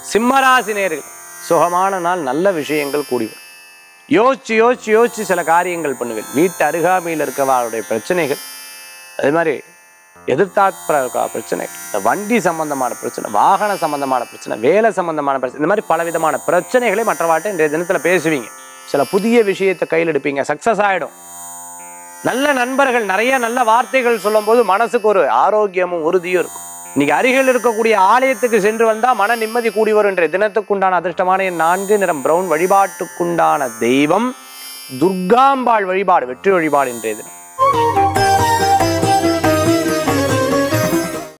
சிம்மராசி நேர்கள் சுகமான நாள் நல்ல விஷயங்கள் கூடி வரும் யோசிச்சு யோசிச்சு யோசிச்சு சில காரியங்கள் பண்ணுவேன் வீட்டு அருகாமையில் இருக்கவாளுடைய பிரச்சனைகள் அதே மாதிரி எதிர்த்தாற்ப இருக்க பிரச்சனை இந்த வண்டி சம்பந்தமான பிரச்சனை வாகன சம்பந்தமான பிரச்சனை வேலை சம்பந்தமான பிரச்சனை இந்த மாதிரி பலவிதமான பிரச்சனைகளை மற்றவாட்ட இன்றைய தினத்தில் பேசுவீங்க சில புதிய விஷயத்தை கையில் எடுப்பீங்க சக்ஸஸ் ஆகிடும் நல்ல நண்பர்கள் நிறைய நல்ல வார்த்தைகள் சொல்லும்போது மனசுக்கு ஒரு ஆரோக்கியமும் உறுதியும் இருக்கும் இன்னைக்கு அருகில் இருக்கக்கூடிய ஆலயத்துக்கு சென்று வந்தா மன நிம்மதி கூடி வரும் என்ற தினத்துக்குண்டான அதிர்ஷ்டமான எண் நான்கு நிறம் பிரவுன் வழிபாட்டுக்குண்டான தெய்வம் துர்காம்பாள் வழிபாடு வெற்றி வழிபாடு இன்றைய தினம்